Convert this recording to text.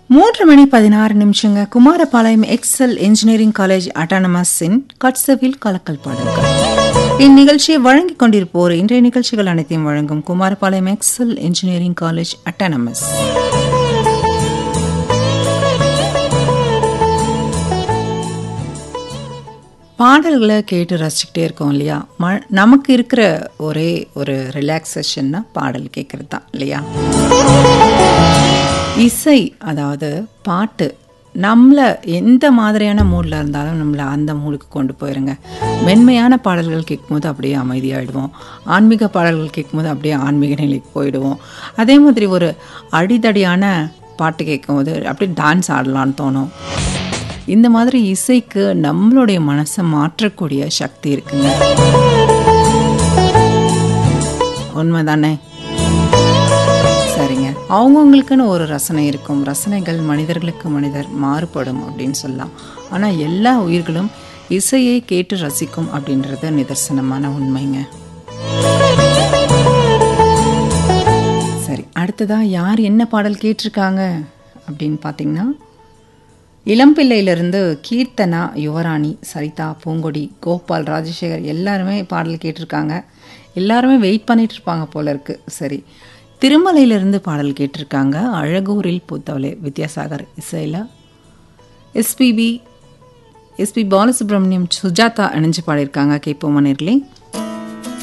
மூன்று மணி பதினாறு நிமிஷங்க குமாரபாளையம் எக்ஸல் இன்ஜினியரிங் காலேஜ் அட்டானமஸின் கட்சவில் கலக்கல் பாடல்கள் இந்நிகழ்ச்சியை வழங்கிக் கொண்டிருப்போர் இன்றைய நிகழ்ச்சிகள் அனைத்தையும் வழங்கும் Kumarapalayam excel engineering college autonomous பாடல்களை கேட்டு ரசிச்சுக்கிட்டே இருக்கோம் இல்லையா ம நமக்கு இருக்கிற ஒரே ஒரு ரிலாக்ஸேஷன்னா பாடல் கேட்கறது தான் இல்லையா இசை அதாவது பாட்டு நம்மளை எந்த மாதிரியான மூடில் இருந்தாலும் நம்மளை அந்த மூடுக்கு கொண்டு போயிருங்க மென்மையான பாடல்கள் கேட்கும்போது அப்படியே அமைதியாகிடுவோம் ஆன்மீக பாடல்கள் கேட்கும்போது அப்படியே ஆன்மீக நிலைக்கு போயிடுவோம் அதே மாதிரி ஒரு அடிதடியான பாட்டு கேட்கும்போது அப்படியே டான்ஸ் ஆடலான்னு தோணும் இந்த மாதிரி இசைக்கு நம்மளுடைய மனசை மாற்றக்கூடிய சக்தி இருக்குங்க உண்மைதானே சரிங்க அவங்கவுங்களுக்குன்னு ஒரு ரசனை இருக்கும் ரசனைகள் மனிதர்களுக்கு மனிதர் மாறுபடும் அப்படின்னு சொல்லலாம் ஆனால் எல்லா உயிர்களும் இசையை கேட்டு ரசிக்கும் அப்படின்றது நிதர்சனமான உண்மைங்க சரி அடுத்ததாக யார் என்ன பாடல் கேட்டிருக்காங்க அப்படின்னு பார்த்தீங்கன்னா இளம்பிள்ளையிலிருந்து கீர்த்தனா யுவராணி சரிதா பூங்கொடி கோபால் ராஜசேகர் எல்லாருமே பாடல் கேட்டிருக்காங்க எல்லாருமே வெயிட் பண்ணிட்டு இருப்பாங்க போல இருக்கு சரி திருமலையிலிருந்து பாடல் கேட்டிருக்காங்க அழகூரில் பூத்தவளே வித்யாசாகர் இசையில் எஸ்பிபி எஸ்பி பாலசுப்ரமணியம் சுஜாதா இணைஞ்சு பாடியிருக்காங்க கேட்போம் நேர்களே